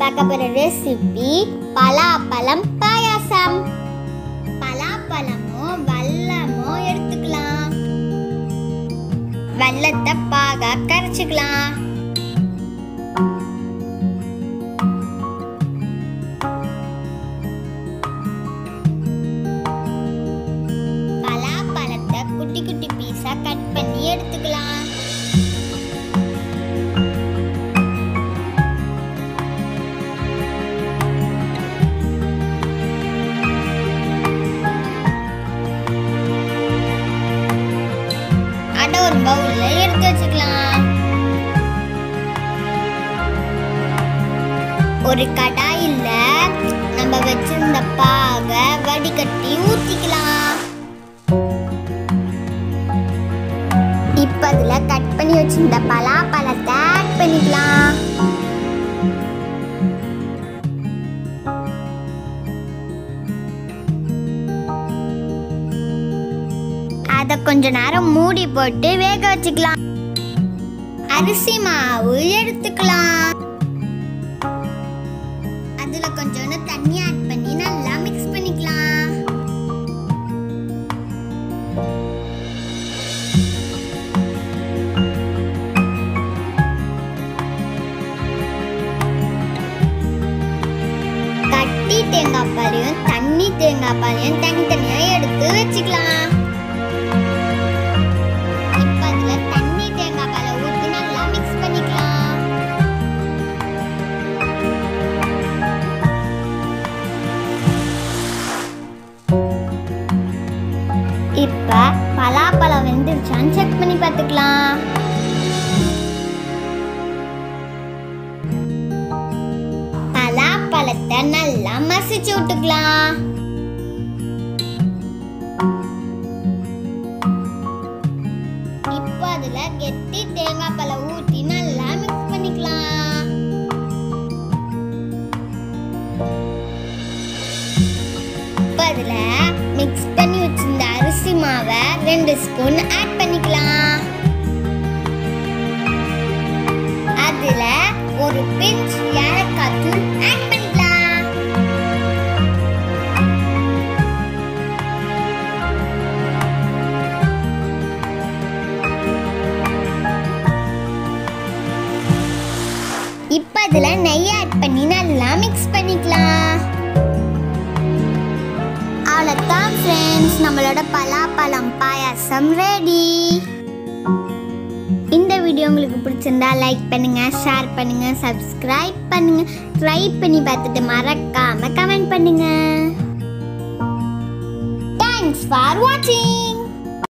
பார்க்க போற ரெசிபி பலாப்பழம் பாயாசம் பலாப்பழமோ வெல்லமோ எடுத்துக்கலாம் வெல்லத்தை பாகா கரைச்சிக்கலாம் பலாப்பழத்தை குட்டி குட்டி பீஸா கட் பண்ணி எடுத்துக்கலாம் அதை ஒரு பவுல்ல எடுத்து வச்சுக்கலாம் ஒரு கடாயில நம்ம வச்சிருந்த பாகை வடிகட்டி ஊத்திக்கலாம் இப்ப அதுல கட் பண்ணி வச்சிருந்த பலாப்பழத்தை ஆட் பண்ணிக்கலாம் அதை கொஞ்ச நேரம் மூடி போட்டு வேக வச்சுக்கலாம் அரிசி மாவு எடுத்துக்கலாம் அதுல கொஞ்சோண்டு தண்ணி ஆட் பண்ணி நல்லா மிக்ஸ் பண்ணிக்கலாம் கட்டி தேங்காய் பாலையும் தண்ணி தேங்காய் பாலையும் தனித்தனியா எடுத்து வச்சுக்கலாம் இப்ப அதுல தண்ணி தேங்காய் பாலை ஊத்தி நல்லா மிக்ஸ் பண்ணிக்கலாம் இப்ப பலாப்பழம் வெந்துருச்சான்னு செக் பண்ணி பார்த்துக்கலாம் பலாப்பழத்தை நல்லா மசிச்சு விட்டுக்கலாம் இப்போ அதுல கெட்டி தேங்காய் பழம் ஊத்தி நல்லா மிக்ஸ் பண்ணிக்கலாம் இப்போ அதுல மிக்ஸ் பண்ணி வச்சிருந்த அரிசி மாவை ரெண்டு ஸ்பூன் ஆட் பண்ணிக்கலாம் அதுல ஒரு பிஞ்ச் ஏலக்காய் தூள் ஆட் பண்ணிக்கலாம் இப்போ அதுல நெய் ஆட் பண்ணி நல்லா மிக்ஸ் பண்ணிக்கலாம் அவ்வளோதான் ஃப்ரெண்ட்ஸ் நம்மளோட பலாப்பழம் பாயாசம் ரெடி இந்த வீடியோ உங்களுக்கு பிடிச்சிருந்தா லைக் பண்ணுங்க ஷேர் பண்ணுங்க சப்ஸ்கிரைப் பண்ணுங்க ட்ரை பண்ணி பார்த்துட்டு மறக்காம கமெண்ட் பண்ணுங்க தேங்க்ஸ் ஃபார் வாட்சிங்